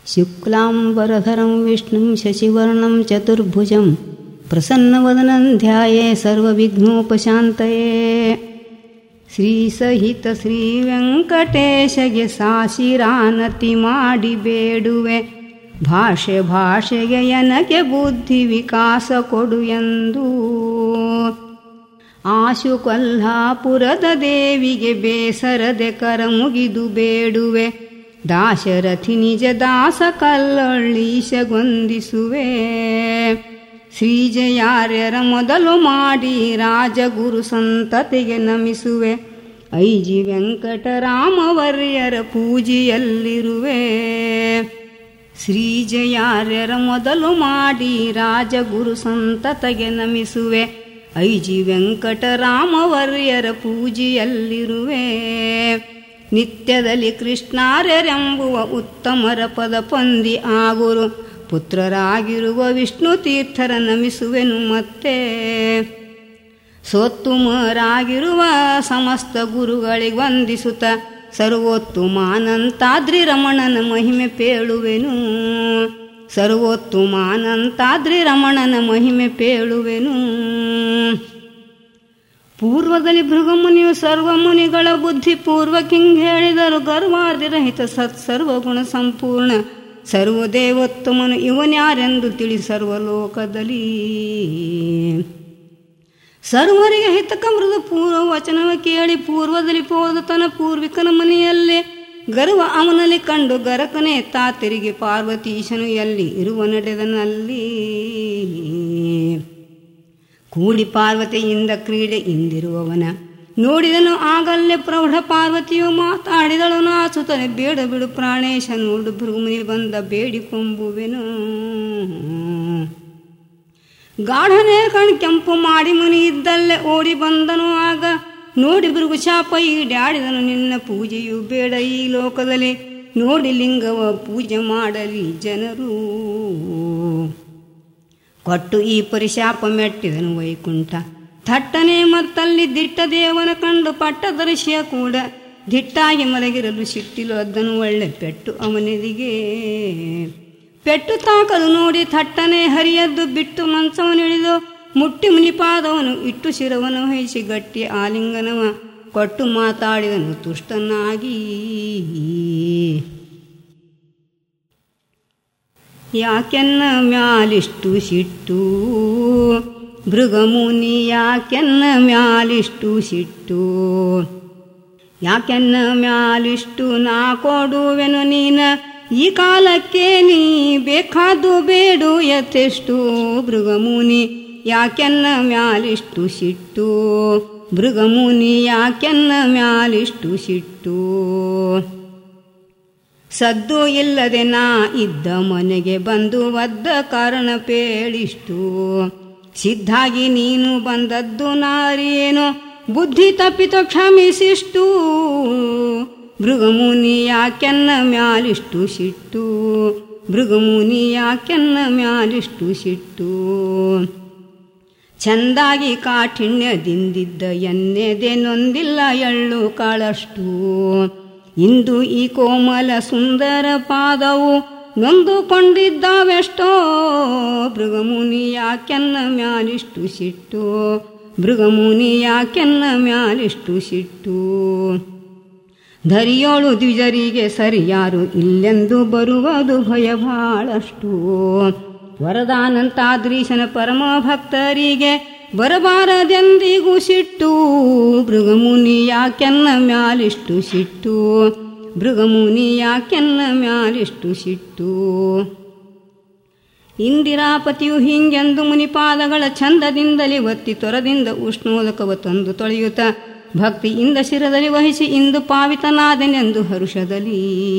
शुक्लाम्बरधरं विष्णुं शशिवर्णं चतुर्भुजं प्रसन्नवदनं ध्याये सर्वविघ्नोपशान्तये ಶ್ರೀಸಹಿತ ಶ್ರೀ ವೆಂಕಟೇಶಗೆ ಸಾಶಿರಾನತಿ ಮಾಡಿ ಬೇಡುವೆ ಭಾಷೆ ಭಾಷೆಗೆ ಎನಗೆ ಬುದ್ಧಿ ವಿಕಾಸ ಕೊಡು ಎಂದು ಆಶು ಕೊಲ್ಹಾಪುರದ ದೇವಿಗೆ ಬೇಸರದೆ ಕರ ಮುಗಿದು ಬೇಡುವೆ ದಾಶರಥಿ ನಿಜ ದಾಸ ಕಲ್ಲಳ್ಳೀಶಗೊಂದಿಸುವೆ ಶ್ರೀಜಯಾರ್ಯರ ಮೊದಲು ಮಾಡಿ ರಾಜಗುರು ಸಂತತಿಗೆ ನಮಿಸುವೆ ಐಜಿ ವೆಂಕಟರಾಮವರ್ಯರ ಪೂಜೆಯಲ್ಲಿರುವೆ ಶ್ರೀಜಯಾರ್ಯರ ಮೊದಲು ಮಾಡಿ ರಾಜಗುರು ಸಂತತಿಗೆ ನಮಿಸುವೆ ಐಜಿ ವೆಂಕಟರಾಮವರ್ಯರ ಪೂಜೆಯಲ್ಲಿರುವೆ ನಿತ್ಯದಲ್ಲಿ ಕೃಷ್ಣಾರ್ಯರೆಂಬುವ ಉತ್ತಮರ ಪದ ಪೊಂದಿ ಆಗುರು ಪುತ್ರರಾಗಿರುವ ವಿಷ್ಣು ತೀರ್ಥರ ನಮಿಸುವೆನು ಮತ್ತೆ ಸೋತ್ತುಮರಾಗಿರುವ ಸಮಸ್ತ ಗುರುಗಳಿಗೆ ವಂದಿಸುತ್ತ ಸರ್ವೋತ್ತುಮಾನಂತಾದ್ರಿ ರಮಣನ ಮಹಿಮೆ ಪೇಳುವೆನು ಸರ್ವೋತ್ತುಮಾನಂತಾದ್ರಿ ರಮಣನ ಮಹಿಮೆ ಪೇಳುವೆನು ಪೂರ್ವದಲ್ಲಿ ಭೃಗಮುನಿಯು ಸರ್ವಮುನಿಗಳ ಬುದ್ಧಿ ಪೂರ್ವಕಿಂಗ್ ಹೇಳಿದರು ಗರ್ವಾದಿರಹಿತ ಸತ್ ಸರ್ವಗುಣ ಸಂಪೂರ್ಣ ಸರ್ವದೇವೋತ್ತಮನು ಇವನ್ಯಾರೆಂದು ತಿಳಿ ಸರ್ವಲೋಕದಲ್ಲಿ ಸರ್ವರಿಗೆ ಹಿತಕ ಮೃದು ಪೂರ್ವ ವಚನವ ಕೇಳಿ ಪೂರ್ವದಲ್ಲಿ ಪೋದ ತನ್ನ ಪೂರ್ವಿಕನ ಮನೆಯಲ್ಲೇ ಗರ್ವ ಅವನಲ್ಲಿ ಕಂಡು ಗರಕನೆ ತಾತಿರಿಗೆ ಪಾರ್ವತೀಶನು ಎಲ್ಲಿ ಇರುವ ನಡೆದನಲ್ಲಿ ಕೂಡಿ ಪಾರ್ವತಿಯಿಂದ ಕ್ರೀಡೆ ಇಂದಿರುವವನ ನೋಡಿದನು ಆಗಲ್ಲೇ ಪ್ರೌಢ ಪಾರ್ವತಿಯು ಮಾತಾಡಿದಳು ನಾಚುತ್ತನೆ ಬೇಡ ಬಿಡು ಪ್ರಾಣೇಶ ನೋಡು ಭೃಗುಮುನಿ ಬಂದ ಬೇಡಿಕೊಂಬುವೆನು ಗಾಢನೇ ಕಣ್ ಕೆಂಪು ಮಾಡಿ ಮುನಿ ಇದ್ದಲ್ಲೇ ಓಡಿ ಬಂದನು ಆಗ ನೋಡಿ ಭೃಗು ಶಾಪ ಈಡಾಡಿದನು ನಿನ್ನ ಪೂಜೆಯು ಬೇಡ ಈ ಲೋಕದಲ್ಲಿ ನೋಡಿ ಲಿಂಗವ ಪೂಜೆ ಮಾಡಲಿ ಜನರು ಕೊಟ್ಟು ಈ ಪರಿಶಾಪ ಮೆಟ್ಟಿದನು ವೈಕುಂಠ ಥಟ್ಟನೆ ಮತ್ತಲ್ಲಿ ದಿಟ್ಟ ದೇವನ ಕಂಡು ಪಟ್ಟದರ್ಶಿಯ ಕೂಡ ದಿಟ್ಟಾಗಿ ಮಲಗಿರಲು ಸಿಟ್ಟಿಲು ಅದ್ದನು ಒಳ್ಳೆ ಪೆಟ್ಟು ಅವನಿಗೆ ಪೆಟ್ಟು ತಾಕಲು ನೋಡಿ ಥಟ್ಟನೆ ಹರಿಯದ್ದು ಬಿಟ್ಟು ಮಂಚವನಿಳಿದು ಮುಟ್ಟಿ ಮುನಿಪಾದವನು ಇಟ್ಟು ಶಿರವನು ವಹಿಸಿ ಗಟ್ಟಿ ಆಲಿಂಗನವ ಕೊಟ್ಟು ಮಾತಾಡಿದನು ತುಷ್ಟನಾಗಿ ಯಾಕೆನ್ನ ಮ್ಯಾಲಿಷ್ಟು ಸಿಟ್ಟು ಭೃಗಮುನಿ ಯಾಕೆನ್ನ ಮ್ಯಾಲಿಷ್ಟು ಸಿಟ್ಟು ಯಾಕೆನ್ನ ಮ್ಯಾಲಿಷ್ಟು ನಾ ಕೊಡುವೆನು ನೀನ ಈ ಕಾಲಕ್ಕೆ ನೀ ಬೇಕಾದು ಬೇಡು ಯಥೆಷ್ಟು ಭೃಗಮುನಿ ಯಾಕೆನ್ನ ಮ್ಯಾಲಿಷ್ಟು ಸಿಟ್ಟು ಭೃಗಮುನಿ ಯಾಕೆನ್ನ ಮ್ಯಾಲಿಷ್ಟು ಸಿಟ್ಟು ಸದ್ದು ಇಲ್ಲದೆ ನಾ ಇದ್ದ ಮನೆಗೆ ಬಂದು ಒದ್ದ ಕಾರಣ ಪೇಳಿಷ್ಟು ಸಿದ್ಧಾಗಿ ನೀನು ಬಂದದ್ದು ನಾರೇನು ಬುದ್ಧಿ ತಪ್ಪಿತು ಕ್ಷಮಿಸಿಷ್ಟು ಭೃಗಮುನಿ ಯಾಕೆನ್ನ ಮ್ಯಾಲಿಷ್ಟು ಸಿಟ್ಟು ಭೃಗಮುನಿ ಯಾಕೆನ್ನ ಮ್ಯಾಲಿಷ್ಟು ಸಿಟ್ಟು ಚಂದಾಗಿ ಕಾಠಿಣ್ಯದಿಂದಿದ್ದ ಎನ್ನೆದೆ ನೊಂದಿಲ್ಲ ಎಳ್ಳು ಕಾಳಷ್ಟು ಇಂದು ಈ ಕೋಮಲ ಸುಂದರ ಪಾದವು ನೊಂದುಕೊಂಡಿದ್ದಾವೆಷ್ಟೋ ಭೃಗಮುನಿ ಯಾಕೆನ್ನ ಮ್ಯಾಲಿಷ್ಟು ಸಿಟ್ಟು ಭೃಗಮುನಿ ಯಾಕೆನ್ನ ಮ್ಯಾಲಿಷ್ಟು ಸಿಟ್ಟು ಧರಿಯೋಳು ದ್ವಿಜರಿಗೆ ಸರಿಯಾರು ಇಲ್ಲೆಂದು ಬರುವುದು ಭಯ ಬಹಳಷ್ಟು ವರದಾನಂತಾದ್ರೀಶನ ಪರಮ ಭಕ್ತರಿಗೆ ಬರಬಾರದೆಂದಿಗೂ ಸಿಟ್ಟು ಭೃಗಮುನಿ ಯಾಕೆನ್ನ ಮ್ಯಾಲಿಷ್ಟು ಸಿಟ್ಟು ಭೃಗಮುನಿ ಯಾಕೆನ್ನ ಮ್ಯಾಲಿಷ್ಟು ಸಿಟ್ಟು ಇಂದಿರಾಪತಿಯು ಹಿಂಗೆಂದು ಮುನಿಪಾದಗಳ ಛಂದದಿಂದಲೇ ಒತ್ತಿ ತೊರದಿಂದ ಉಷ್ಣೋದಕವ ತಂದು ತೊಳೆಯುತ್ತ ಭಕ್ತಿಯಿಂದ ಶಿರದಲ್ಲಿ ವಹಿಸಿ ಇಂದು ಪಾವಿತನಾದನೆಂದು ಹರುಷದಲ್ಲಿ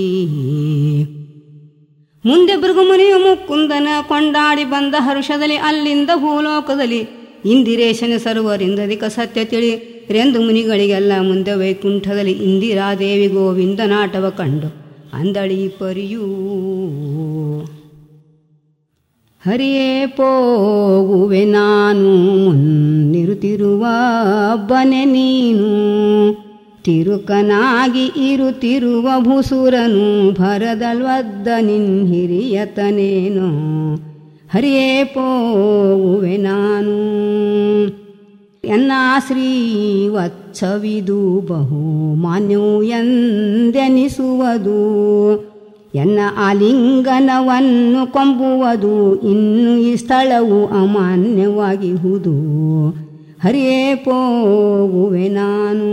ಮುಂದೆ ಭೃಗುಮುನಿಯು ಮುಕ್ಕುಂದನ ಕೊಂಡಾಡಿ ಬಂದ ಹರುಷದಲ್ಲಿ ಅಲ್ಲಿಂದ ಭೂಲೋಕದಲ್ಲಿ ಇಂದಿರೇಶನ ಸರ್ವರಿಂದಧಿಕ ಸತ್ಯ ತಿಳಿ ರೆಂದು ಮುನಿಗಳಿಗೆಲ್ಲ ಮುಂದೆ ವೈಕುಂಠದಲ್ಲಿ ಇಂದಿರಾದೇವಿ ಗೋವಿಂದ ನಾಟವ ಕಂಡು ಅಂದಳಿ ಪರಿಯೂ ಹರಿಯೇ ಪೋಗುವೆ ನಾನು ಮುನ್ನಿರುತ್ತಿರುವ ಬನೆ ನೀನು ತಿರುಕನಾಗಿ ಇರುತ್ತಿರುವ ಭೂಸುರನು ಭರದಲ್ವದ್ದ ನಿನ್ ಹಿರಿಯತನೇನೋ ಹರಿಯೇ ಪೋಗುವೆ ನಾನು ಎನ್ನ ಶ್ರೀವತ್ಸವಿದು ಬಹು ಮಾನ್ಯವು ಎಂದೆನಿಸುವುದು ಎನ್ನ ಆಲಿಂಗನವನ್ನು ಕೊಂಬುವುದು ಇನ್ನು ಈ ಸ್ಥಳವು ಅಮಾನ್ಯವಾಗಿಹುದು ಹರಿಯೇ ಪೋಗುವೆ ನಾನು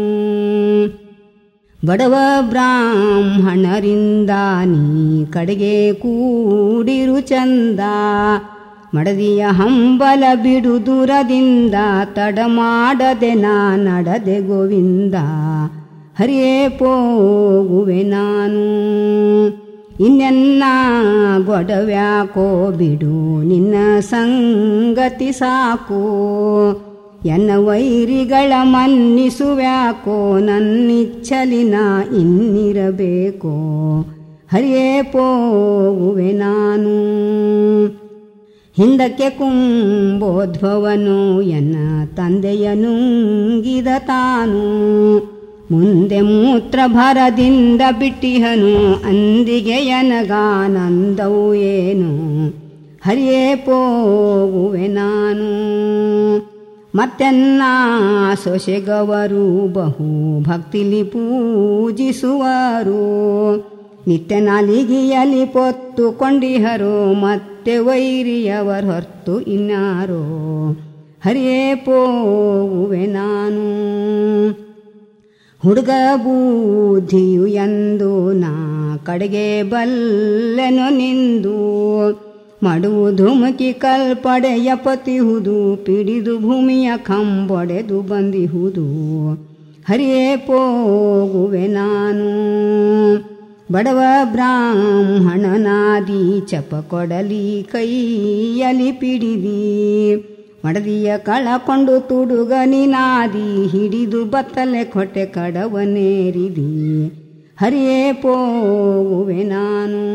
ಬಡವ ಬ್ರಾಹ್ಮಣರಿಂದ ನೀ ಕಡೆಗೆ ಕೂಡಿರು ಚಂದ ಮಡದಿಯ ಹಂಬಲ ಬಿಡು ದೂರದಿಂದ ತಡ ಮಾಡದೆ ನಾ ನಡದೆ ಗೋವಿಂದ ಹರಿಯೇ ಪೋಗುವೆ ನಾನು ಇನ್ನೆನ್ನ ಗೊಡವ್ಯಾಕೋ ಬಿಡು ನಿನ್ನ ಸಂಗತಿ ಸಾಕು ಎನ್ನ ವೈರಿಗಳ ಮನ್ನಿಸುವ್ಯಾಕೋ ನನ್ನಿಚ್ಚಲಿನ ಇನ್ನಿರಬೇಕೋ ಹರಿಯೇ ಪೋಗುವೆ ನಾನು ಹಿಂದಕ್ಕೆ ಕುಂಬೋದ್ಭವನು ಎನ್ನ ತಂದೆಯ ನುಂಗಿದ ತಾನು ಮುಂದೆ ಮೂತ್ರ ಭರದಿಂದ ಬಿಟ್ಟಿಹನು ಅಂದಿಗೆ ಎನಗಾನಂದವು ಏನು ಹರಿಯೇ ಪೋಗುವೆ ನಾನು ಮತ್ತೆನ್ನ ಸೊಸೆಗವರು ಬಹು ಭಕ್ತಿಲಿ ಪೂಜಿಸುವರು ನಿತ್ಯ ನಾಲಿಗೆಯಲ್ಲಿ ಪೊತ್ತು ಕೊಂಡಿಹರು ಮತ್ತೆ ವೈರಿಯವರ್ ಹೊರ್ತು ಇನ್ನಾರೋ ಹರಿಯೇ ಪೋಗುವೆ ನಾನು ಹುಡುಗ ಬೂಧಿಯು ಎಂದು ನಾ ಕಡೆಗೆ ಬಲ್ಲೆನು ನಿಂದು ಮಡುವುದು ಮುಖಿ ಕಲ್ಪಡೆಯ ಪತಿಹುದು ಪಿಡಿದು ಭೂಮಿಯ ಕಂಬೊಡೆದು ಬಂದಿಹುದು ಹರಿಯೇ ಪೋಗುವೆ ನಾನು ಬಡವ ಬ್ರಾಹ್ಮಣನಾದಿ ಚಪ ಕೊಡಲಿ ಕೈಯಲಿ ಪಿಡಿದಿ ಮಡದಿಯ ಕಳಕೊಂಡು ತುಡುಗನಿನಾದಿ ಹಿಡಿದು ಬತ್ತಲೆ ಕೊಟ್ಟೆ ಕಡವನೇರಿದಿ ಹರಿಯೇ ಪೋಗುವೆ ನಾನು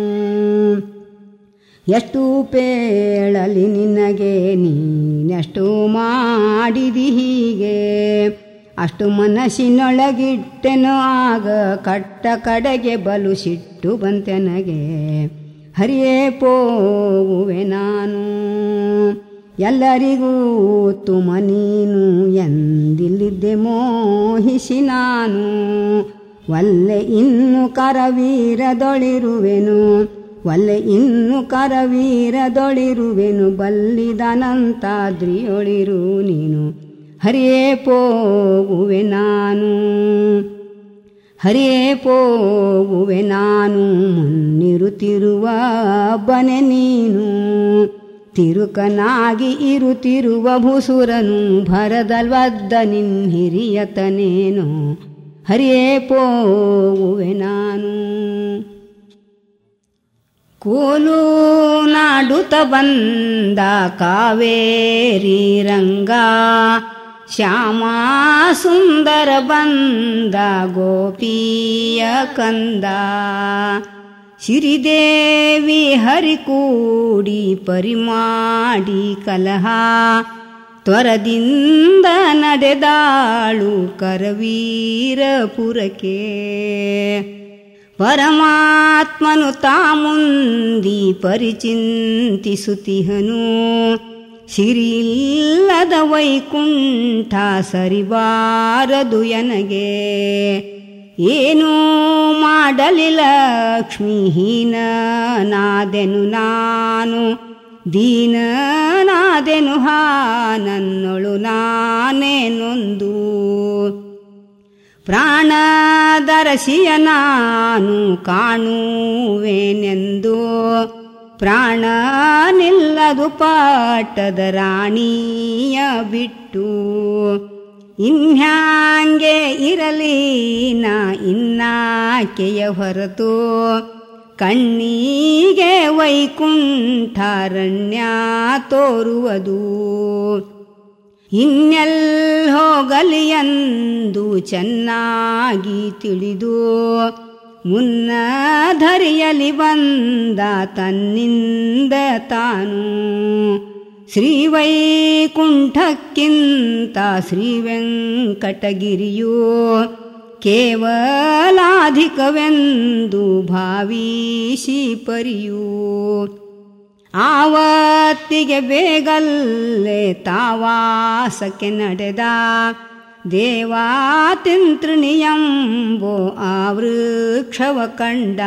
ಎಷ್ಟು ಪೇಳಲಿ ನಿನಗೆ ನೀನೆಷ್ಟು ಮಾಡಿದಿ ಹೀಗೆ ಅಷ್ಟು ಮನಸ್ಸಿನೊಳಗಿಟ್ಟೆನು ಆಗ ಕಟ್ಟ ಕಡೆಗೆ ಬಲು ಸಿಟ್ಟು ಬಂತೆನಗೆ ಹರಿಯೇ ಪೋಗುವೆ ನಾನು ಎಲ್ಲರಿಗೂ ತುಮ ನೀನು ಎಂದಿಲ್ಲಿದ್ದೆ ಮೋಹಿಸಿ ನಾನು ಒಲ್ಲೆ ಇನ್ನು ಕರವೀರದೊಳಿರುವೆನು ಒಲ್ಲೆ ಇನ್ನು ಕರವೀರದೊಳಿರುವೆನು ಬಲ್ಲಿದನಂತಾದ್ರಿಯೊಳಿರು ನೀನು ಹರಿಯೇ ಪೋಗುವೆ ನಾನು ಹರಿಯೇ ಪೋಗುವೆ ನಾನು ಮುನ್ನಿರುತ್ತಿರುವ ಬನೆ ನೀನು ತಿರುಕನಾಗಿ ಇರುತ್ತಿರುವ ಭೂಸುರನು ಭರದಲ್ವದ್ದ ನಿನ್ ಹಿರಿಯತನೇನು ಹರಿಯೇ ಪೋಗುವೆ ನಾನು ಕೋಲು ನಾಡುತ್ತ ಬಂದ ಕಾವೇರಿ ರಂಗ ಶ್ಯಾಮ ಸುಂದರ ಬಂದ ಗೋಪಿಯ ಕಂದ ಸಿರಿದೇವಿ ಹರಿಕೂಡಿ ಪರಿಮಾಡಿ ಕಲಹ ತ್ವರದಿಂದ ನಡೆದಾಳು ಕರವೀರಪುರಕ್ಕೆ ಪರಮಾತ್ಮನು ತಾಮುಂದಿ ಪರಿಚಿಂತಿಸುತ್ತಿಹನು ಸಿರಿಲ್ಲದ ವೈಕುಂಠ ಸರಿಬಾರದು ಎನಗೆ ಏನೂ ಮಾಡಲಿ ಲಕ್ಷ್ಮೀಹೀನನಾದೆನು ನಾನು ದೀನನಾದೆನು ಹಾ ನನ್ನೊಳು ನಾನೇ ನೊಂದು ಪ್ರಾಣದರಸಿಯ ನಾನು ಕಾಣುವೆನೆಂದು ಪ್ರಾಣ ನಿಲ್ಲದು ಪಾಟದ ರಾಣಿಯ ಬಿಟ್ಟು ಇನ್ಹ್ಯಾಂಗೆ ಇರಲಿ ನಾ ಇನ್ನಾಕೆಯ ಹೊರತು ಕಣ್ಣಿಗೆ ವೈಕುಂಠಾರಣ್ಯ ತೋರುವುದು ಇನ್ನೆಲ್ ಹೋಗಲಿ ಎಂದು ಚೆನ್ನಾಗಿ ತಿಳಿದು ಮುನ್ನ ಧರಿಯಲಿ ಬಂದ ತನ್ನಿಂದ ತಾನು ಶ್ರೀವೈಕುಂಠಕ್ಕಿಂತ ಶ್ರೀ ವೆಂಕಟಗಿರಿಯು ಕೇವಲಾಧಿಕವೆಂದು ಭಾವಿಸಿ ಪರಿಯು ಆವತ್ತಿಗೆ ಬೇಗಲ್ಲೇ ತಾವಾಸಕ್ಕೆ ನಡೆದ ದೇವಾತಿಂತ್ರಿಣಿಯಂಬೋ ಆ ವೃಕ್ಷವ ಕಂಡ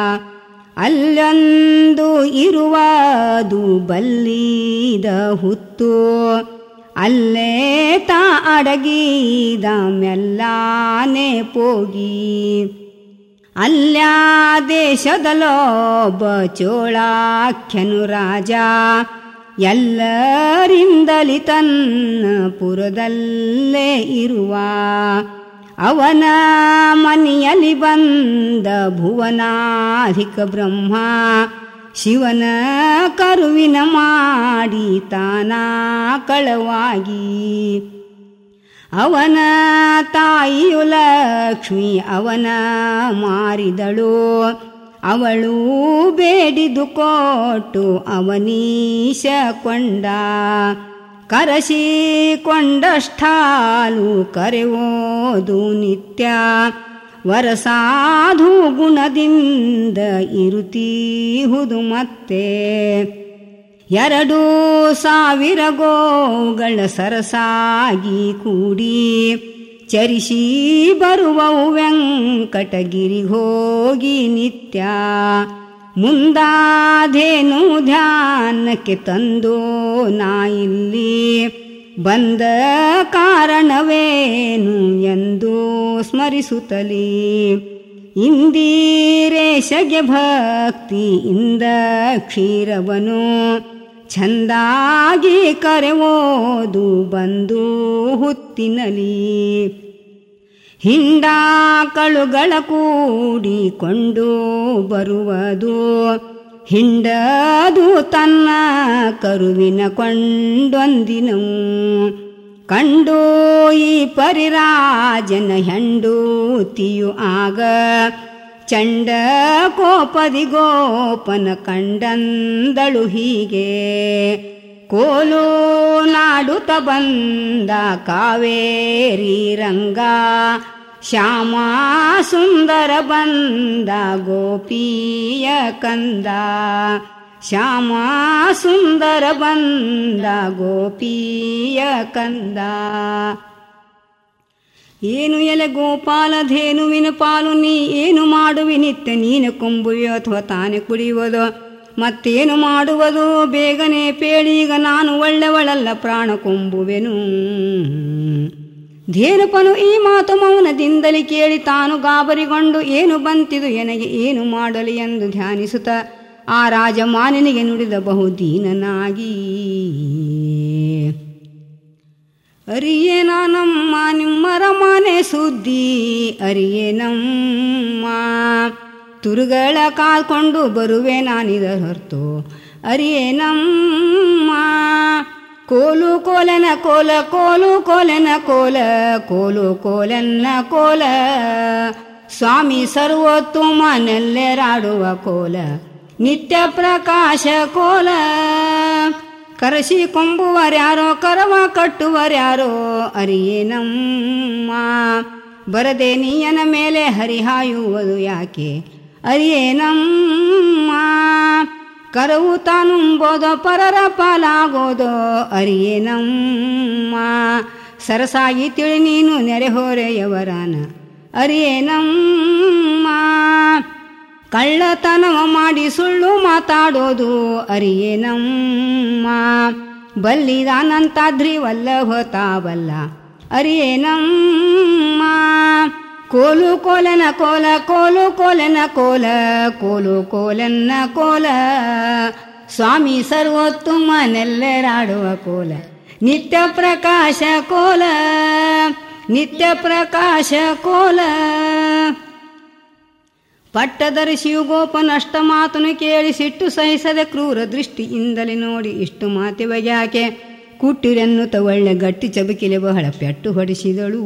ಅಲ್ಲೊಂದು ಇರುವುದು ಬಲ್ಲಿದ ಹುತ್ತು ಅಲ್ಲೇ ತಾ ಅಡಗಿದ ಮೆಲ್ಲಾನೆ ಪೋಗಿ ಅಲ್ಯ ದೇಶದಲ್ಲೊಬ್ಬ ಚೋಳಾಖ್ಯನು ರಾಜ ಎಲ್ಲರಿಂದಲಿ ತನ್ನ ಪುರದಲ್ಲೇ ಇರುವ ಅವನ ಮನೆಯಲ್ಲಿ ಬಂದ ಭುವನಾಧಿಕ ಬ್ರಹ್ಮ ಶಿವನ ಕರುವಿನ ಮಾಡಿ ತಾನ ಕಳವಾಗಿ ಅವನ ತಾಯಿಯು ಲಕ್ಷ್ಮಿ ಅವನ ಮಾರಿದಳು ಅವಳು ಬೇಡಿದು ಕೊಟ್ಟು ಅವನೀಶ ಕೊಂಡ ಕರಸಿಕೊಂಡಷ್ಟಾಲು ಕರೆಯೋದು ನಿತ್ಯ ವರಸಾಧು ಗುಣದಿಂದ ಇರುತ್ತೀಹುದು ಮತ್ತೆ ಎರಡು ಸಾವಿರ ಗೋಗಳ ಸರಸಾಗಿ ಕೂಡಿ ಚರಿಸಿ ಬರುವವು ವೆಂಕಟಗಿರಿ ಹೋಗಿ ನಿತ್ಯ ಮುಂದಾಧೇನು ಧ್ಯಾನಕ್ಕೆ ತಂದೋ ನಾ ಇಲ್ಲಿ ಬಂದ ಕಾರಣವೇನು ಎಂದು ಸ್ಮರಿಸುತ್ತಲೇ ಇಂದಿರೇಶಗೆ ಭಕ್ತಿಯಿಂದ ಕ್ಷೀರವನು ಚಂದಾಗಿ ಕರೆವೋದು ಬಂದು ಹುತ್ತಿನಲಿ ಹಿಂಡಾಕಳುಗಳ ಕೂಡಿಕೊಂಡು ಬರುವುದು ಹಿಂಡದು ತನ್ನ ಕರುವಿನ ಕೊಂಡೊಂದಿನವು ಕಂಡು ಈ ಪರಿರಾಜನ ಹೆಂಡೂತಿಯು ಆಗ ಚಂಡ ಕೋಪದಿ ಗೋಪನ ಕಂಡಂದಳು ಹೀಗೆ ಕೋಲು ನಾಡುತ್ತ ಬಂದ ಕಾವೇರಿ ರಂಗ ಶ್ಯಾಮ ಸುಂದರ ಬಂದ ಗೋಪಿಯ ಕಂದ ಶ್ಯಾಮ ಸುಂದರ ಬಂದ ಗೋಪಿಯ ಕಂದ ಏನು ಎಲೆ ಗೋಪಾಲ ಧೇನುವಿನ ಪಾಲು ನೀ ಏನು ಮಾಡುವಿ ನಿತ್ಯ ನೀನು ಕೊಂಬುವೆಯೋ ಅಥವಾ ತಾನೇ ಕುಡಿಯುವುದೋ ಮತ್ತೇನು ಮಾಡುವುದು ಬೇಗನೆ ಪೇಳೀಗ ನಾನು ಒಳ್ಳೆವಳಲ್ಲ ಪ್ರಾಣ ಕೊಂಬುವೆನು ಧೇನುಪನು ಈ ಮಾತು ಮೌನದಿಂದಲೇ ಕೇಳಿ ತಾನು ಗಾಬರಿಗೊಂಡು ಏನು ಬಂತಿದು ಎನಗೆ ಏನು ಮಾಡಲಿ ಎಂದು ಧ್ಯಾನಿಸುತ್ತ ಆ ರಾಜಮಾನಿನಿಗೆ ನುಡಿದ ಬಹುದೀನನಾಗಿ ಅರಿಯೇನ ನಮ್ಮ ನಿಮ್ಮರ ಮನೆ ಸುದ್ದಿ ಅರಿಯೇನಮ್ಮ ತುರುಗಳ ಕಾಲ್ಕೊಂಡು ಬರುವೆ ನಾನಿದ ಹೊರ್ತು ಅರಿಯೇನಮ್ಮ ಕೋಲು ಕೋಲೆನ ಕೋಲ ಕೋಲು ಕೋಲೆನ ಕೋಲ ಕೋಲು ಕೋಲೆನ್ನ ಕೋಲ ಸ್ವಾಮಿ ಸರ್ವತ್ತು ಮನೆಲ್ಲೆರಾಡುವ ಕೋಲ ನಿತ್ಯ ಪ್ರಕಾಶ ಕೋಲ ಕರಸಿ ಕೊಂಬುವರ್ಯಾರೋ ಕರವ ಕಟ್ಟುವರ್ಯಾರೋ ಅರಿಯೇನಮ್ಮ ಬರದೆ ನೀಯನ ಮೇಲೆ ಹರಿಹಾಯುವುದು ಯಾಕೆ ಅರಿಯೇನಮ್ಮ ಕರವು ತಾನುಂಬೋದೋ ಪರರ ಪಾಲಾಗೋದೋ ಅರಿಯೇನಮ್ಮ ಸರಸಾಗಿ ತಿಳಿ ನೀನು ನೆರೆಹೊರೆಯವರಾನ ಅರಿಯೇನಮ್ಮ ಕಳ್ಳತನವ ಮಾಡಿ ಸುಳ್ಳು ಮಾತಾಡೋದು ಅರಿಯೇನಮ್ಮ ಬಲ್ಲಿದಾನಂತಾದ್ರಿ ವಲ್ಲಭ ತಾವಲ್ಲ ಅರಿಯೇನಮ್ಮ ಕೋಲು ಕೋಲನ ಕೋಲ ಕೋಲು ಕೋಲನ ಕೋಲ ಕೋಲು ಕೋಲನ್ನ ಕೋಲ ಸ್ವಾಮಿ ಸರ್ವತ್ತು ಮನೆಲ್ಲೆರಾಡುವ ಕೋಲ ನಿತ್ಯ ಪ್ರಕಾಶ ಕೋಲ ನಿತ್ಯ ಪ್ರಕಾಶ ಕೋಲ ಪಟ್ಟದರ್ಶಿಯು ಗೋಪನಷ್ಟ ಮಾತನು ಕೇಳಿ ಸಿಟ್ಟು ಸಹಿಸದೆ ಕ್ರೂರ ದೃಷ್ಟಿಯಿಂದಲೇ ನೋಡಿ ಇಷ್ಟು ಮಾತಿವಗ್ಯಾಕೆ ಕುಟ್ಟಿರೆನ್ನುತ್ತ ಒಳ್ಳೆ ಗಟ್ಟಿ ಚಬಕಿಲೆ ಬಹಳ ಪೆಟ್ಟು ಹೊಡಿಸಿದಳು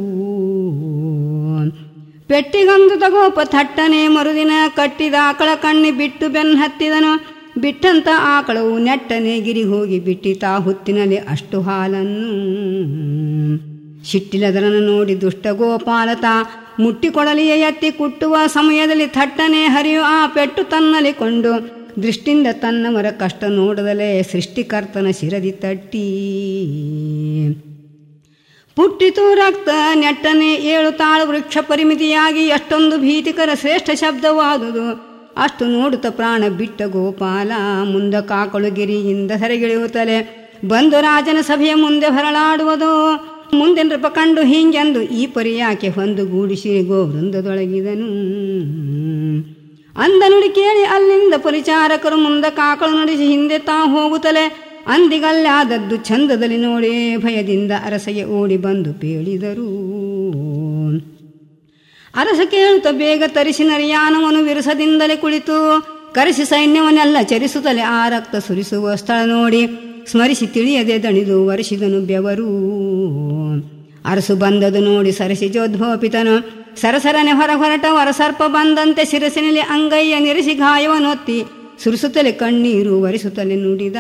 ಪೆಟ್ಟಿಗಂದು ತಗೋಪ ಥಟ್ಟನೆ ಮರುದಿನ ಕಟ್ಟಿದ ಆಕಳ ಕಣ್ಣಿ ಬಿಟ್ಟು ಬೆನ್ನು ಹತ್ತಿದನು ಬಿಟ್ಟಂತ ಆಕಳವು ನೆಟ್ಟನೆ ಗಿರಿ ಹೋಗಿ ಬಿಟ್ಟಿತಾ ಹುತ್ತಿನಲ್ಲಿ ಅಷ್ಟು ಹಾಲನ್ನು ಶಿಟ್ಟಿಲದರನ್ನು ನೋಡಿ ದುಷ್ಟ ಗೋಪಾಲತ ಮುಟ್ಟಿಕೊಡಲಿಯ ಎತ್ತಿ ಕುಟ್ಟುವ ಸಮಯದಲ್ಲಿ ಥಟ್ಟನೆ ಹರಿಯು ಆ ಪೆಟ್ಟು ತನ್ನಲ್ಲಿ ಕೊಂಡು ದೃಷ್ಟಿಂದ ತನ್ನವರ ಕಷ್ಟ ನೋಡದಲೇ ಸೃಷ್ಟಿಕರ್ತನ ಶಿರದಿ ತಟ್ಟಿ ಪುಟ್ಟಿತು ರಕ್ತ ನೆಟ್ಟನೆ ಏಳು ತಾಳು ವೃಕ್ಷ ಪರಿಮಿತಿಯಾಗಿ ಎಷ್ಟೊಂದು ಭೀತಿಕರ ಶ್ರೇಷ್ಠ ಶಬ್ದವಾದುದು ಅಷ್ಟು ನೋಡುತ್ತ ಪ್ರಾಣ ಬಿಟ್ಟ ಗೋಪಾಲ ಮುಂದ ಕಾಕಳು ಗಿರಿಯಿಂದ ಸೆರೆಗಿಳಿಯುತ್ತಲೇ ಬಂದು ರಾಜನ ಸಭೆಯ ಮುಂದೆ ಹೊರಳಾಡುವುದು ಮುಂದೆ ನೃಪ ಕಂಡು ಹೀಗೆಂದು ಈ ಪರಿಯಾಕೆ ಹೊಂದು ಗೂಡಿಸಿ ಗೋವೃಂದದೊಳಗಿದನು ಅಂದ ನುಡಿ ಕೇಳಿ ಅಲ್ಲಿಂದ ಪರಿಚಾರಕರು ಮುಂದೆ ಕಾಕಳು ನಡೆಸಿ ಹಿಂದೆ ತಾ ಹೋಗುತ್ತಲೇ ಅಂದಿಗಲ್ಲಾದದ್ದು ಚಂದದಲ್ಲಿ ನೋಡಿ ಭಯದಿಂದ ಅರಸಗೆ ಓಡಿ ಬಂದು ಪೇಳಿದರು ಅರಸ ಕೇಳುತ್ತ ಬೇಗ ತರಿಸಿ ನರಿಯಾನವನು ವಿರಸದಿಂದಲೇ ಕುಳಿತು ಕರೆಸಿ ಸೈನ್ಯವನ್ನೆಲ್ಲ ಚರಿಸುತ್ತಲೇ ಆ ರಕ್ತ ಸುರಿಸುವ ಸ್ಥಳ ನೋಡಿ ಸ್ಮರಿಸಿ ತಿಳಿಯದೆ ದಣಿದು ವರ್ಷಿದನು ಬೆವರು ಅರಸು ಬಂದದು ನೋಡಿ ಸರಸಿ ಜೋದ್ಭೋಪಿತನು ಸರಸರನೆ ಹೊರ ಹೊರಟ ವರಸರ್ಪ ಬಂದಂತೆ ಶಿರಸಿನಲ್ಲಿ ಅಂಗೈಯ ನಿರಿಸಿ ಗಾಯವನ್ನೊತ್ತಿ ಸುರಿಸುತ್ತಲೇ ಕಣ್ಣೀರು ಒರೆಸುತ್ತಲೇ ನುಡಿದ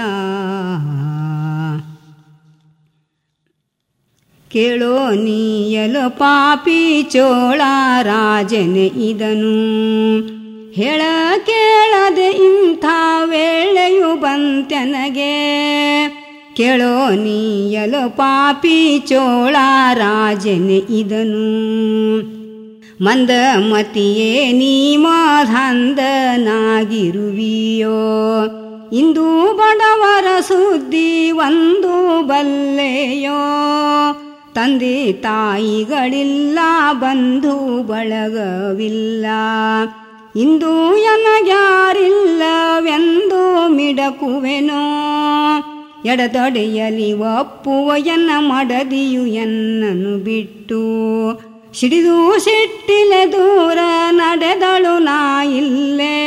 ಕೇಳೋ ನೀಯಲು ಪಾಪಿ ಚೋಳ ರಾಜನೆ ಇದನು ಹೇಳ ಕೇಳದೆ ಇಂಥ ವೇಳೆಯು ಬಂತೆನಗೆ ಕೇಳೋ ನೀಯಲು ಪಾಪಿ ಚೋಳ ರಾಜನೆ ಇದನು ಮಂದಮತಿಯೇ ನೀ ಮಾಧಂದನಾಗಿರುವಿಯೋ ಇಂದು ಬಡವರ ಸುದ್ದಿ ಒಂದು ಬಲ್ಲೆಯೋ ತಂದೆ ತಾಯಿಗಳಿಲ್ಲ ಬಂಧು ಬಳಗವಿಲ್ಲ ಇಂದು ಎನಗ್ಯಾರಿಲ್ಲವೆಂದು ಮಿಡಕುವೆನೋ ಎಡದೊಡೆಯಲಿ ಒಪ್ಪುವ ಎನ್ನ ಮಡದಿಯು ಎನ್ನನು ಬಿಟ್ಟು ಸಿಡಿದು ಸಿಟ್ಟಿಲೆ ದೂರ ನಡೆದಳು ನಾ ಇಲ್ಲೇ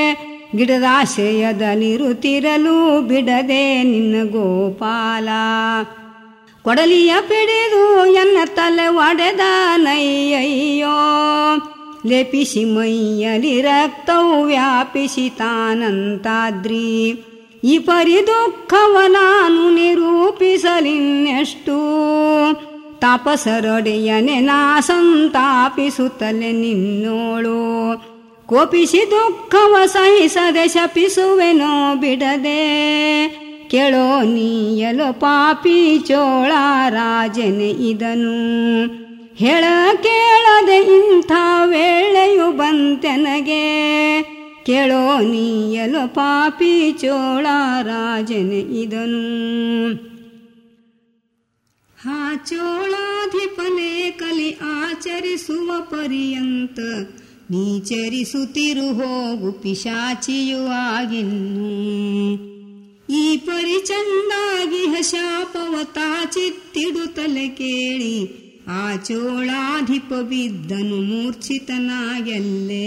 ಗಿಡದಾಶ್ರಯದಲ್ಲಿರುತ್ತಿರಲು ಬಿಡದೆ ನಿನ್ನ ಗೋಪಾಲ ಕೊಡಲಿಯ ಪಿಡಿದು ಎನ್ನ ತಲೆ ಒಡೆದ ನಯ್ಯಯ್ಯೋ ಲೇಪಿಸಿ ಮೈಯಲಿ ರಕ್ತವು ವ್ಯಾಪಿಸಿ ತಾನಂತಾದ್ರಿ ಈ ಪರಿ ದುಃಖವ ನಾನು ನಿರೂಪಿಸಲಿನ್ನೆಷ್ಟು ತಾಪಸರೊಡೆಯನೆ ನಾ ಸಂತಾಪಿಸುತ್ತಲೆ ನಿನ್ನೋಳು ಕೋಪಿಸಿ ದುಃಖವ ಸಹಿಸದೆ ಶಪಿಸುವೆನೋ ಬಿಡದೆ ಕೇಳೋ ನೀಯಲು ಪಾಪಿ ಚೋಳ ರಾಜನೆ ಇದನು ಹೇಳ ಕೇಳದೆ ಇಂಥ ವೇಳೆಯು ಬಂತೆನಗೆ ಕೇಳೋ ನೀಯಲು ಪಾಪಿ ಚೋಳ ರಾಜನೆ ಇದನು ಹಾ ಚೋಳಾಧಿಪನೆ ಕಲಿ ಆಚರಿಸುವ ಪರ್ಯಂತ ನೀಚರಿಸುತ್ತಿರು ಹೋಗು ಪಿಶಾಚಿಯು ಆಗಿನ್ನು ಈ ಪರಿಚಂದಾಗಿ ಶಾಪವ ತಾಚಿತ್ತಿಡುತ್ತಲೆ ಕೇಳಿ ಆ ಚೋಳಾಧಿಪ ಬಿದ್ದನು ಮೂರ್ಛಿತನಾಗೆಲ್ಲೇ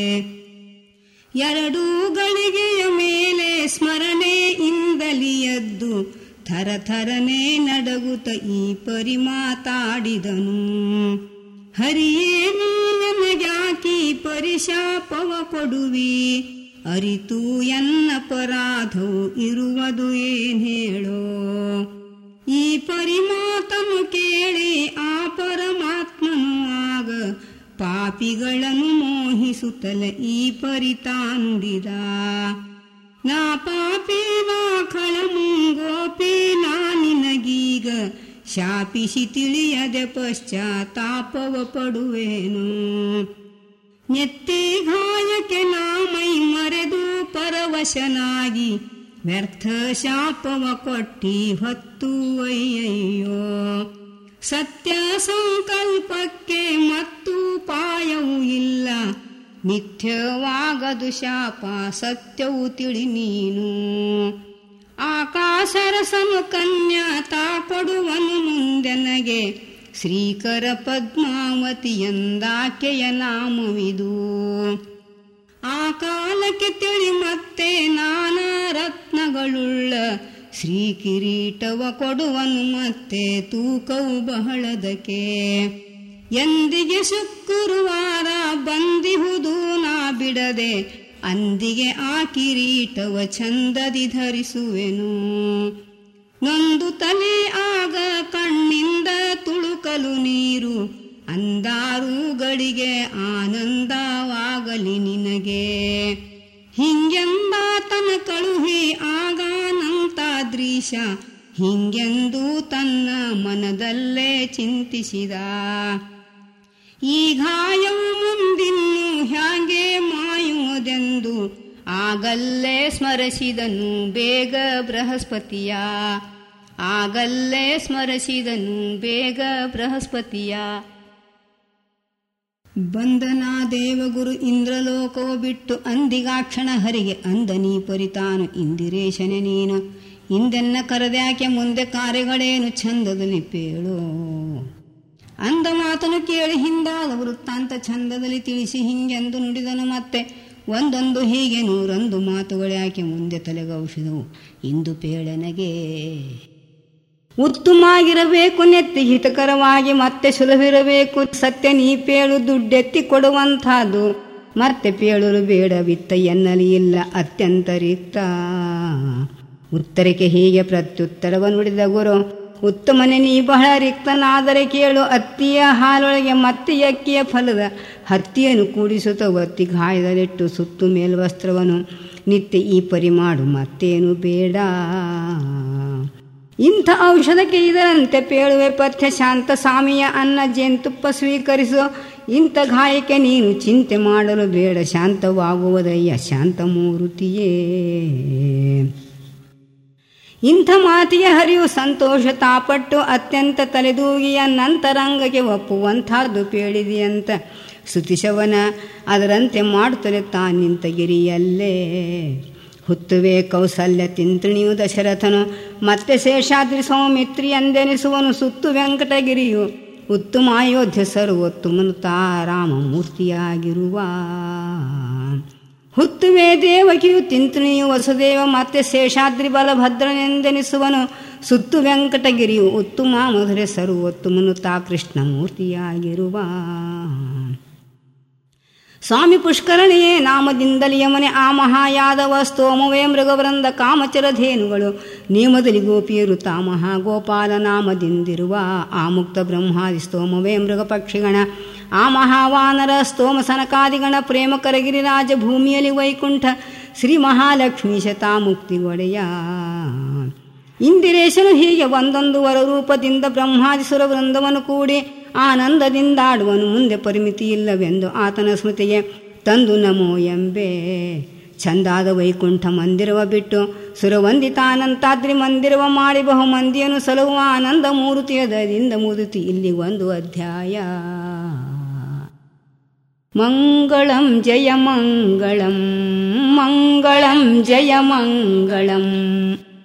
ಎರಡೂ ಗಳಿಗೆಯ ಮೇಲೆ ಸ್ಮರಣೆಯಿಂದಲಿ ಎದ್ದು ಥರ ಥರನೆ ನಡಗುತ್ತ ಈ ಪರಿ ಮಾತಾಡಿದನು ಹರಿಯೇ ನೀ ನನಗ್ಯಾಕಿ ಪರಿಶಾಪವ ಕೊಡುವಿ ಅರಿತು ಎನ್ನಪರಾಧವು ಇರುವುದು ಏನ್ ಹೇಳೋ ಈ ಪರಿಮಾತನು ಕೇಳಿ ಆ ಪರಮಾತ್ಮನು ಆಗ ಪಾಪಿಗಳನ್ನು ಮೋಹಿಸುತ್ತಲೆ ಈ ಪರಿತಾ ನುಡಿದ ನಾ ಪಾಪಿ ನಾ ಖಳಮುಂಗೋಪಿ ನಾ ನಿನಗೀಗ ಶಾಪಿಸಿ ತಿಳಿಯದೆ ಪಶ್ಚಾತ್ತಾಪವ ಪಡುವೇನು ನೆತ್ತಿ ಗಾಯಕ್ಕೆ ನಾ ಮೈ ಮರೆದು ಪರವಶನಾಗಿ ವ್ಯರ್ಥ ಶಾಪವ ಕೊಟ್ಟಿ ಹೊತ್ತು ಅಯ್ಯಯ್ಯೋ ಸತ್ಯ ಸಂಕಲ್ಪಕ್ಕೆ ಮತ್ತು ಪಾಯವೂ ಇಲ್ಲ ಮಿಥ್ಯವಾಗದು ಶಾಪ ಸತ್ಯವು ತಿಳಿ ನೀನು ಆಕಾಶರಸನು ಕನ್ಯಾ ತಾ ಕೊಡುವನು ಮುಂದೆನಗೆ ಶ್ರೀಕರ ಪದ್ಮಾವತಿ ಎಂದಾಕೆಯ ನಾಮವಿದು ಆ ಕಾಲಕ್ಕೆ ತಿಳಿ ಮತ್ತೆ ನಾನಾ ರತ್ನಗಳುಳ್ಳ ಶ್ರೀ ಕಿರೀಟವ ಕೊಡುವನು ಮತ್ತೆ ತೂಕವು ಬಹಳದಕ್ಕೆ ಎಂದಿಗೆ ಶುಕ್ರವಾರ ಬಂದಿಹುದು ನಾ ಬಿಡದೆ ಅಂದಿಗೆ ಆ ಕಿರೀಟವ ಚಂದದಿ ಧರಿಸುವೆನು ನೊಂದು ತಲೆ ಆಗ ಕಣ್ಣಿಂದ ತುಳುಕಲು ನೀರು ಅಂದಾರುಗಳಿಗೆ ಆನಂದವಾಗಲಿ ನಿನಗೆ ಹಿಂಗೆಂದಾತನ ಕಳುಹಿ ಆಗಾನಂತ ದೃಶ ಹಿಂಗೆಂದು ತನ್ನ ಮನದಲ್ಲೇ ಚಿಂತಿಸಿದ ಈ ಗಾಯವು ಮುಂದಿನ್ನು ಹ್ಯಾಂಗೆ ಮಾಯುವುದೆಂದು ಆಗಲ್ಲೇ ಸ್ಮರಿಸಿದನು ಬೇಗ ಬೃಹಸ್ಪತಿಯ ಆಗಲ್ಲೇ ಸ್ಮರಿಸಿದನು ಬೇಗ ಬೃಹಸ್ಪತಿಯ ಬಂದನ ದೇವಗುರು ಇಂದ್ರಲೋಕವ ಬಿಟ್ಟು ಅಂದಿಗಾಕ್ಷಣ ಹರಿಗೆ ಅಂದನೀ ಪರಿತಾನು ಇಂದಿರೇಶನೆ ನೀನು ಇಂದೆನ್ನ ಕರೆದ್ಯಾಕೆ ಮುಂದೆ ಕಾರ್ಯಗಳೇನು ಚಂದದಲ್ಲಿ ಪೇಳೋ ಅಂದ ಮಾತನು ಕೇಳಿ ಹಿಂದಾದ ವೃತ್ತಾಂತ ಚಂದದಲ್ಲಿ ತಿಳಿಸಿ ಹಿಂಗೆಂದು ನುಡಿದನು ಮತ್ತೆ ಒಂದೊಂದು ಹೀಗೆ ನೂರೊಂದು ಮಾತುಗಳ್ಯಾಕೆ ಮುಂದೆ ತಲೆಗೌಷಧವು ಇಂದು ಪೇಳನಗೆ ಉತ್ತಮಾಗಿರಬೇಕು ನೆತ್ತಿ ಹಿತಕರವಾಗಿ ಮತ್ತೆ ಸುಲಭಿರಬೇಕು ಸತ್ಯ ನೀ ಪೇಳು ದುಡ್ಡೆತ್ತಿ ಕೊಡುವಂಥದ್ದು ಮತ್ತೆ ಪೇಳಲು ಬೇಡವಿತ್ತ ಎನ್ನಲಿ ಇಲ್ಲ ಅತ್ಯಂತ ರಿಕ್ತ ಉತ್ತರಕ್ಕೆ ಹೀಗೆ ಪ್ರತ್ಯುತ್ತರವ ನುಡಿದ ಗುರು ಉತ್ತಮನೆ ನೀ ಬಹಳ ರಿಕ್ತನಾದರೆ ಕೇಳು ಅತ್ತಿಯ ಹಾಲೊಳಗೆ ಮತ್ತೆ ಅಕ್ಕಿಯ ಫಲದ ಹತ್ತಿಯನ್ನು ಕೂಡಿಸುತ್ತ ಒತ್ತಿ ಗಾಯದಲ್ಲಿಟ್ಟು ಸುತ್ತು ಮೇಲ್ವಸ್ತ್ರವನ್ನು ನಿತ್ಯ ಈ ಪರಿ ಮಾಡು ಮತ್ತೇನು ಬೇಡ ಇಂಥ ಔಷಧಕ್ಕೆ ಇದರಂತೆ ಪೇಳುವೆ ಪಥ್ಯ ಶಾಂತ ಸ್ವಾಮಿಯ ಅನ್ನ ಜೇನುತುಪ್ಪ ಸ್ವೀಕರಿಸು ಇಂಥ ಗಾಯಕ್ಕೆ ನೀನು ಚಿಂತೆ ಮಾಡಲು ಬೇಡ ಶಾಂತವಾಗುವುದಯ್ಯ ಶಾಂತಮೂರ್ತಿಯೇ ಇಂಥ ಮಾತಿಗೆ ಹರಿವು ಸಂತೋಷ ತಾಪಟ್ಟು ಅತ್ಯಂತ ತಲೆದೂಗಿಯ ನಂತರಂಗಕ್ಕೆ ಒಪ್ಪುವಂಥದ್ದು ಪೇಳಿದೆಯಂತ ಸ್ತುತಿಸವನ ಅದರಂತೆ ಮಾಡುತ್ತಲೇ ತಾನಿಂತ ಗಿರಿಯಲ್ಲೇ ಹುತ್ತುವೆ ಕೌಸಲ್ಯ ತಿಂತ್ರಿಣಿಯು ದಶರಥನು ಮತ್ತೆ ಶೇಷಾದ್ರಿ ಸೌಮಿತ್ರಿ ಎಂದೆನಿಸುವನು ಸುತ್ತು ವೆಂಕಟಗಿರಿಯು ಉತ್ತಮ ಅಯೋಧ್ಯ ಸರ್ವೋತ್ತಮನು ತಾರಾಮ ಮೂರ್ತಿಯಾಗಿರುವ ಹುತ್ತುವೆ ದೇವಕಿಯು ತಿಂತ್ರಿಣಿಯು ವಸುದೇವ ಮತ್ತೆ ಶೇಷಾದ್ರಿ ಬಲಭದ್ರನೆಂದೆನಿಸುವನು ಸುತ್ತು ವೆಂಕಟಗಿರಿಯು ಉತ್ತಮ ಮಧುರೆ ಸರ್ವೋತ್ತಮನು ತಾ ಕೃಷ್ಣ ಮೂರ್ತಿಯಾಗಿರುವ ಸ್ವಾಮಿ ಪುಷ್ಕರಣಿಯೇ ನಾಮದಿಂದಲಿ ಯಮನೆ ಆ ಮಹಾಯಾದವ ಸ್ತೋಮವೇ ಮೃಗವೃಂದ ಕಾಮಚರಧೇನುಗಳು ನೇಮದಲ್ಲಿ ಗೋಪಿಯರು ತಾ ಮಹಾಗೋಪಾಲ ನಾಮದಿಂದಿರುವ ಆ ಮುಕ್ತ ಬ್ರಹ್ಮಾದಿ ಸ್ತೋಮವೇ ಮೃಗ ಪಕ್ಷಿಗಣ ಆ ಮಹಾವಾನರ ಸ್ತೋಮ ಸನಕಾದಿಗಣ ಪ್ರೇಮ ಕರಗಿರಿರಾಜ ಭೂಮಿಯಲ್ಲಿ ವೈಕುಂಠ ಶ್ರೀ ಮಹಾಲಕ್ಷ್ಮೀ ಶತಾ ಮುಕ್ತಿಗೊಡೆಯ ಇಂದಿರೇಶನು ಹೀಗೆ ಒಂದೊಂದು ವರರೂಪದಿಂದ ಬ್ರಹ್ಮಾದಿಸುರ ವೃಂದವನ್ನು ಕೂಡಿ ಆನಂದದಿಂದಾಡುವನು ಮುಂದೆ ಪರಿಮಿತಿ ಇಲ್ಲವೆಂದು ಆತನ ಸ್ಮೃತಿಗೆ ತಂದು ನಮೋ ಎಂಬೆ ಚಂದಾದ ವೈಕುಂಠ ಮಂದಿರವ ಬಿಟ್ಟು ಸುರವಂದಿತಾನಂತಾದ್ರಿ ಮಂದಿರವ ಮಾಡಿ ಬಹು ಮಂದಿಯನ್ನು ಸಲಹುವ ಆನಂದ ಮೂರುತಿಯದಿಂದ ಮುದುತಿ ಇಲ್ಲಿ ಒಂದು ಅಧ್ಯಾಯ ಮಂಗಳಂ ಜಯ ಮಂಗಳಂ ಮಂಗಳಂ ಜಯ ಮಂಗಳಂ